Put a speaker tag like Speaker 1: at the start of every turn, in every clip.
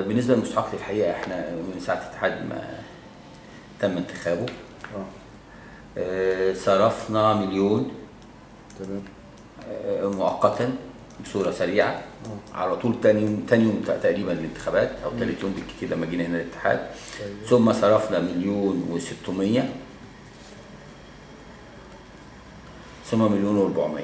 Speaker 1: بالنسبه للمستحق الحقيقه احنا من ساعه الاتحاد ما تم انتخابه
Speaker 2: اه
Speaker 1: آه، صرفنا مليون
Speaker 2: تمام
Speaker 1: آه، مؤقتا بصوره سريعه على طول تاني يوم تاني يوم تقريبا الانتخابات او ثالث يوم بالكتير لما جينا هنا الاتحاد
Speaker 2: طيب.
Speaker 1: ثم صرفنا مليون و600 ثم مليون و400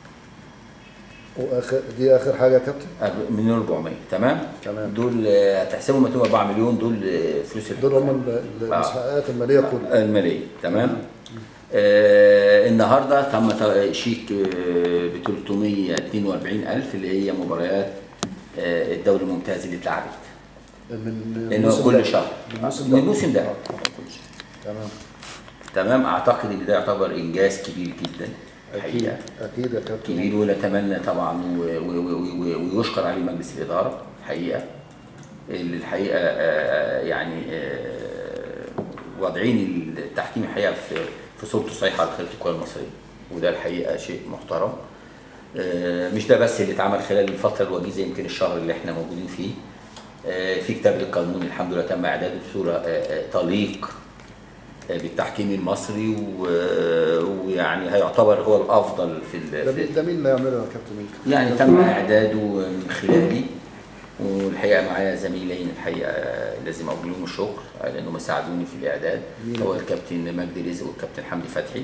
Speaker 2: واخر دي اخر حاجه يا كابتن
Speaker 1: مليون 400 تمام
Speaker 2: تمام.
Speaker 1: دول آه، هتحسبهم 204 مليون دول آه، فلوس
Speaker 2: دول هم ال- المستحقات الماليه كلها
Speaker 1: الماليه تمام آه النهارده تم ت- شيك ب 342000 اللي هي مباريات آه الدوري الممتاز اللي اتلعبت
Speaker 2: من
Speaker 1: لانه
Speaker 2: الموسم ده.
Speaker 1: كل شهر
Speaker 2: من الموسم
Speaker 1: من
Speaker 2: ده.
Speaker 1: الموسم ده
Speaker 2: آه. تمام
Speaker 1: تمام اعتقد ان ده يعتبر انجاز كبير جدا
Speaker 2: اكيد
Speaker 1: الحقيقه
Speaker 2: اكيد يا كابتن
Speaker 1: كبير ونتمنى طبعا و- و- و- و- ويشكر عليه مجلس الاداره الحقيقه اللي الحقيقه آه، يعني آه، واضعين التحكيم الحقيقه في في صورته صحيحه على خريطه الكره المصريه وده الحقيقه شيء محترم آه، مش ده بس اللي اتعمل خلال الفتره الوجيزه يمكن الشهر اللي احنا موجودين فيه آه، في كتاب القانون الحمد لله تم اعداده بصوره آه، آه، تليق بالتحكيم المصري و- ويعني هيعتبر هو الافضل في ال-
Speaker 2: ده
Speaker 1: في
Speaker 2: مين ده مين اللي يعملها يا كابتن انت؟
Speaker 1: يعني تم اعداده من خلالي والحقيقه معايا زميلين الحقيقه لازم اقول لهم الشكر لانهم ساعدوني في الاعداد
Speaker 2: مين
Speaker 1: هو
Speaker 2: ده؟
Speaker 1: الكابتن مجدي رزق والكابتن حمدي فتحي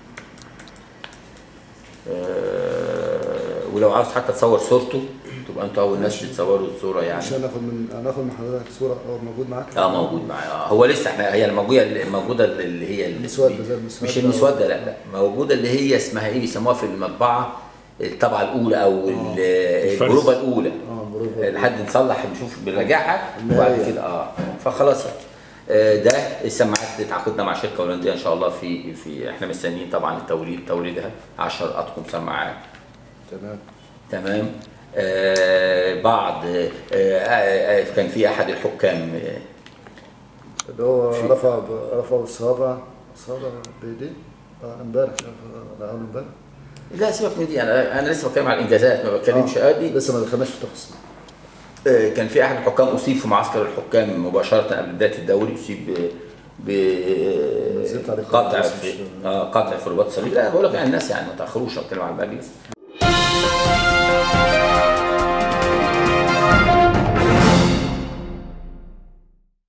Speaker 1: آه، ولو عاوز حتى تصور صورته تبقى انتوا اول ناس تتصوروا الصوره يعني
Speaker 2: عشان ناخد من هناخد من حضرتك صوره اه موجود معاك
Speaker 1: اه موجود معايا آه هو لسه احنا هي الموجوده الموجوده اللي هي
Speaker 2: المسودة زي المسودة.
Speaker 1: مش المسوده لا لا موجوده اللي هي اسمها ايه بيسموها في المطبعه الطبعه الاولى او ال- الجروبه الاولى
Speaker 2: اه بروفا
Speaker 1: لحد نصلح نشوف بنراجعها وبعد
Speaker 2: النهاية.
Speaker 1: كده اه فخلاص يعني. آه، ده السماعات تعاقدنا مع شركه هولنديه ان شاء الله في في احنا مستنيين طبعا التوريد توريدها 10 اطقم سماعات
Speaker 2: تمام
Speaker 1: تمام آه بعض آه آه آه كان في احد الحكام آه
Speaker 2: اللي هو رفع رفع الصابع صابع بايديه اه امبارح شاف انا اول امبارح
Speaker 1: لا سيبك من دي انا انا لسه بتكلم على الانجازات ما بتكلمش آه دي
Speaker 2: لسه ما دخلناش في التفاصيل
Speaker 1: آه، كان في احد الحكام اصيب في معسكر الحكام مباشره قبل بدايه الدوري اصيب ب
Speaker 2: نزلت عليه
Speaker 1: قطع
Speaker 2: بس
Speaker 1: في
Speaker 2: مش-
Speaker 1: اه قطع في رباط صليبي لا بقول لك يعني الناس يعني ما تاخروش أنا بتكلم على المجلس